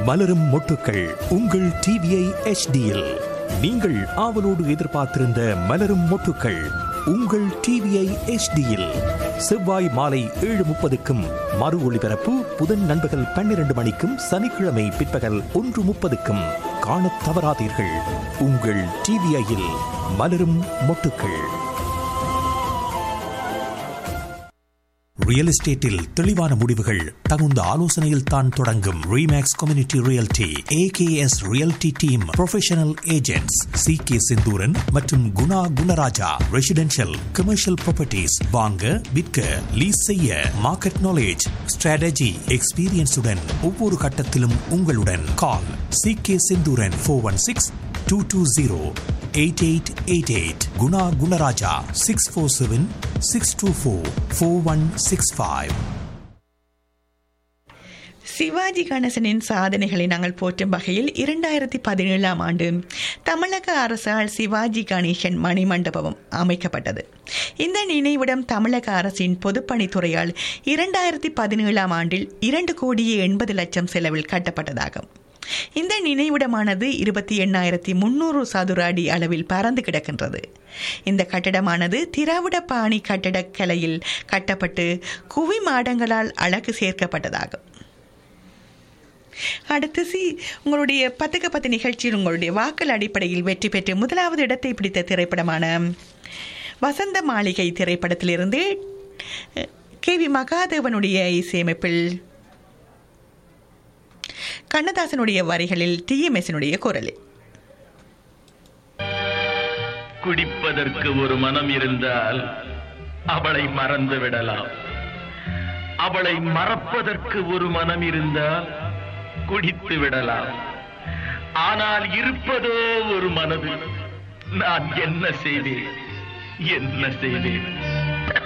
மலரும் மொட்டுக்கள் உங்கள் டிவிஐ எச்டியில் நீங்கள் ஆவலோடு எதிர்பார்த்திருந்த மலரும் மொட்டுக்கள் உங்கள் டிவிஐ எச்டியில் செவ்வாய் மாலை ஏழு முப்பதுக்கும் மறு ஒளிபரப்பு புதன் நண்பகல் பன்னிரண்டு மணிக்கும் சனிக்கிழமை பிற்பகல் ஒன்று முப்பதுக்கும் காணத் தவறாதீர்கள் உங்கள் டிவிஐயில் மலரும் மொட்டுக்கள் ரியல் எஸ்டேட்டில் தெளிவான முடிவுகள் தகுந்த ஆலோசனையில் தான் தொடங்கும் Remax community realty AKS realty team professional agents C K Senthooran மற்றும் Guna Gunaraja residential commercial properties வாங்க விற்க லீஸ் செய்ய மார்க்கெட் நாலேஜ் ஸ்ட்ராட்டஜி எக்ஸ்பீரியன்ஸுடன் ஒவ்வொரு கட்டத்திலும் உங்களுடன் call C K Senthooran four one six two two zero eight eight eight eight Guna Gunaraja six four seven six two four four one six five Sivaji கணேசனின் சாதனைகளை நாங்கள் போற்றும் வகையில் இரண்டாயிரத்தி பதினேழாம் ஆண்டு தமிழக அரசால் சிவாஜி கணேசன் மணிமண்டபம் அமைக்கப்பட்டது இந்த நினைவிடம் தமிழக அரசின் பொதுப்பணித்துறையால் இரண்டாயிரத்தி பதினேழாம் ஆண்டில் இரண்டு கோடியே எண்பது லட்சம் செலவில் கட்டப்பட்டதாகும் இந்த நினைவிடமானது இருபத்தி எண்ணாயிரத்தி முன்னூறு சதுர அடி அளவில் பறந்து கிடக்கின்றது இந்த கட்டடமானது திராவிட பாணி கட்டடக்கலையில் கட்டப்பட்டு குவி மாடங்களால் அழகு சேர்க்கப்பட்டதாகும் அடுத்து சி உங்களுடைய பத்துக்கு பத்து நிகழ்ச்சியில் உங்களுடைய வாக்கள் அடிப்படையில் வெற்றி பெற்று முதலாவது இடத்தை பிடித்த திரைப்படமான வசந்த மாளிகை திரைப்படத்திலிருந்து கே வி மகாதேவனுடைய இசையமைப்பில் கண்ணதாசனுடைய வரிகளில் டிஎம்எஸ்னுடைய குரலில் குடிப்பதற்கு ஒரு மனம் இருந்தால் அவளை மறந்து விடலாம் அவளை மறப்பதற்கு ஒரு மனம் இருந்தால் குடித்து விடலாம் ஆனால் இருப்பதோ ஒரு மனது நான் என்ன செய்தேன் என்ன செய்தேன்